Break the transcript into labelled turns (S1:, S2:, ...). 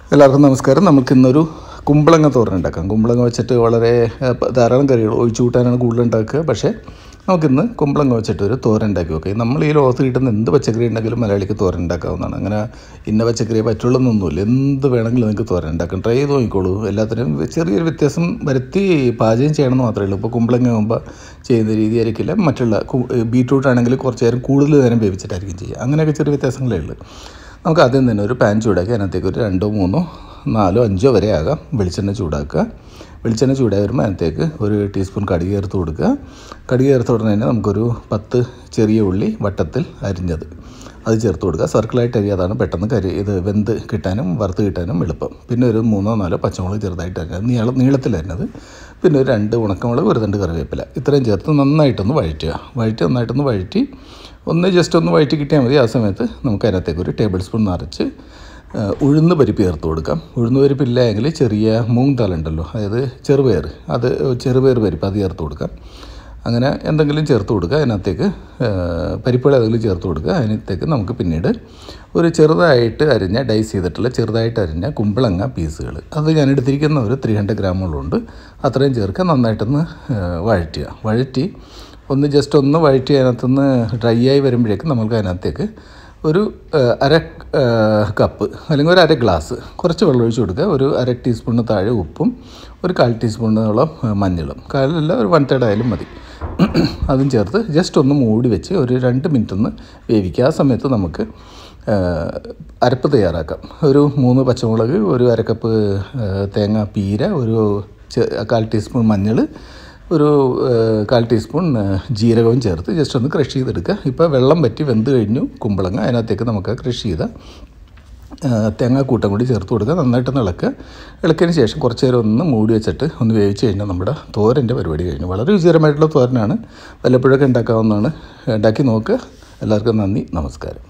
S1: എല്ലാവർക്കും നമസ്കാരം നമുക്ക് ഇന്നൊരു കുമ്പളങ്ങ തോരൻ ഉണ്ടാക്കാം കുമ്പളങ്ങ വെച്ചിട്ട് വളരെ ഏഹ്, പ- ധാരാളം കറികൾ ഒഴിച്ചു കൂട്ടാനാണ് കൂടുതൽ ഉണ്ടാക്കുക പക്ഷേ നമുക്കിന്ന് കുമ്പളങ്ങ വെച്ചിട്ട് ഒരു തോരൻ ഉണ്ടാക്കി നോക്കാം നമ്മൾ ഈ ലോകത്ത് കിട്ടുന്ന എന്ത് പച്ചക്കറി ഉണ്ടെങ്കിലും മലയാളിക്ക് തോരൻ ഉണ്ടാക്കാവുന്നതാണ് അങ്ങനെ ഇന്ന പച്ചക്കറിയെ പറ്റുള്ളൂ എന്ത് വേണമെങ്കിലും നിങ്ങൾക്ക് തോരൻ ഉണ്ടാക്കാം ട്രൈ ചെയ്ത് നോക്കിക്കോളൂ എല്ലാത്തിനും ചെറിയൊരു വ്യത്യാസം വരുത്തി പാചകം ചെയ്യണമെന്ന് മാത്രമേ ഉള്ളൂ ഇപ്പോൾ കുമ്പളങ്ങ ആകുമ്പോൾ ചെയ്യുന്ന രീതി ആയിരിക്കില്ല മറ്റുള്ള ബീട്രൂട്ട് ആണെങ്കിൽ കുറച്ച് നേരം കൂടുതൽ നേരം വേവിച്ചിട്ടായിരിക്കും ചെയ്യുക അങ്ങനെയൊക്കെ ചെറിയ വ്യത്യാസങ്ങളേ ഉള്ളൂ നമുക്ക് ആദ്യം തന്നെ ഒരു പാൻ ചൂടാക്കി അതിനകത്തേക്ക് ഒരു രണ്ടോ മൂന്നോ നാലോ അഞ്ചോ വരെ ആകാം വെളിച്ചെണ്ണ ചൂടാക്കുക വെളിച്ചെണ്ണ ചൂടായി വരുമ്പോൾ അതിനകത്തേക്ക് ഒരു ടീസ്പൂൺ കടുക് ചേർത്ത് കൊടുക്കുക കടുക് ചേർത്ത് ഉടനെ തന്നെ നമുക്കൊരു പത്ത് ചെറിയ ഉള്ളി വട്ടത്തിൽ അരിഞ്ഞത് അത് ചേർത്ത് കൊടുക്കുക സർക്കിളായിട്ട് അരിയാതാണ് പെട്ടെന്ന് കരി ഇത് വെന്ത് കിട്ടാനും വറുത്ത് കിട്ടാനും എളുപ്പം പിന്നെ ഒരു മൂന്നോ നാലോ പച്ചമുളക് ചെറുതായിട്ട് അരിഞ്ഞത് നീളം നീളത്തിൽ അരിഞ്ഞത് പിന്നെ ഒരു രണ്ട് ഉണക്കമുളക് ഒരു രണ്ട് കറിവേപ്പില ഇത്രയും ചേർത്ത് നന്നായിട്ടൊന്ന് വഴറ്റുക വഴറ്റി നന്നായിട്ടൊന്ന് വഴറ്റി ഒന്ന് ജസ്റ്റ് ഒന്ന് വഴറ്റി കിട്ടിയാൽ മതി ആ സമയത്ത് നമുക്ക് അതിനകത്തേക്ക് ഒരു ടേബിൾ സ്പൂൺ നിറച്ച് ആ, ഉഴുന്ന് പരിപ്പ് ചേർത്ത് കൊടുക്കാം ഉഴുന്ന് പരിപ്പ് ഇല്ല എങ്കിൽ ചെറിയ മൂങ് ദാൽ ഉണ്ടല്ലോ അതായത് ചെറുപയർ അത് ചെറുപയർ പരിപ്പ് അത് ചേർത്ത് കൊടുക്കാം അങ്ങനെ എന്തെങ്കിലും ചേർത്ത് കൊടുക്കുക അതിനകത്തേക്ക് ആ, പരിപ്പുകൾ ഏതെങ്കിലും ചേർത്ത് കൊടുക്കുക അതിനകത്തേക്ക് നമുക്ക് പിന്നീട് ഒരു ചെറുതായിട്ട് അരിഞ്ഞ ഡൈസ് ചെയ്തിട്ടുള്ള ചെറുതായിട്ട് അരിഞ്ഞ കുമ്പളങ്ങ പീസുകൾ അത് ഞാൻ എടുത്തിരിക്കുന്ന ഒരു ത്രീ ഹൺഡ്രഡ് ഗ്രാമുകളുണ്ട് അത്രയും ചേർക്കുക നന്നായിട്ടൊന്ന് ആ, വഴറ്റുക വഴറ്റി ഒന്ന് ജസ്റ്റ് ഒന്ന് വഴറ്റി അതിനകത്തുനിന്ന് ഡ്രൈ ആയി വരുമ്പോഴേക്കും നമുക്ക് അതിനകത്തേക്ക് ഒരു ആ, അര ആ, കപ്പ് അല്ലെങ്കിൽ ഒരു അര ഗ്ലാസ് കുറച്ച് വെള്ളം ഒഴിച്ച് കൊടുക്കുക ഒരു അര ടീസ്പൂണിന് താഴെ ഉപ്പും ഒരു കാൽ ടീസ്പൂണോളം ആ, മഞ്ഞളും കാലല്ല ഒരു വൺ തേർഡ് ആയാലും മതി അതും ചേർത്ത് ജസ്റ്റ് ഒന്ന് മൂടി വെച്ച് ഒരു രണ്ട് മിനിറ്റ് ഒന്ന് വേവിക്കുക ആ സമയത്ത് നമുക്ക് ആ, അരപ്പ് തയ്യാറാക്കാം ഒരു മൂന്ന് പച്ചമുളക് ഒരു അരക്കപ്പ് ആ, തേങ്ങ പീര ഒരു ചെ- കാൽ ടീസ്പൂൺ മഞ്ഞൾ ഒരു ഏഹ്, കാൽ ടീസ്പൂൺ ഏഹ്, ജീരകവും ചേർത്ത് ജസ്റ്റ് ഒന്ന് ക്രഷ് ചെയ്തെടുക്കുക ഇപ്പോൾ വെള്ളം പറ്റി വെന്ത് കഴിഞ്ഞു കുമ്പളങ്ങ അതിനകത്തേക്ക് നമുക്ക് ക്രഷ് ചെയ്ത ഏഹ്, തേങ്ങാക്കൂട്ടം കൂടി ചേർത്ത് കൊടുക്കുക നന്നായിട്ടൊന്ന് ഇളക്കുക ഇളക്കിയതിന് ശേഷം കുറച്ച് നേരം ഒന്ന് മൂടി വെച്ചിട്ട് ഒന്ന് വേവിച്ച് കഴിഞ്ഞാൽ നമ്മുടെ തോരൻ്റെ പരിപാടി കഴിഞ്ഞു വളരെ രുചികരമായിട്ടുള്ള തോരനാണ് വല്ലപ്പോഴൊക്കെ ഉണ്ടാക്കാവുന്നതാണ് ഉണ്ടാക്കി നോക്കുക എല്ലാവർക്കും നന്ദി നമസ്കാരം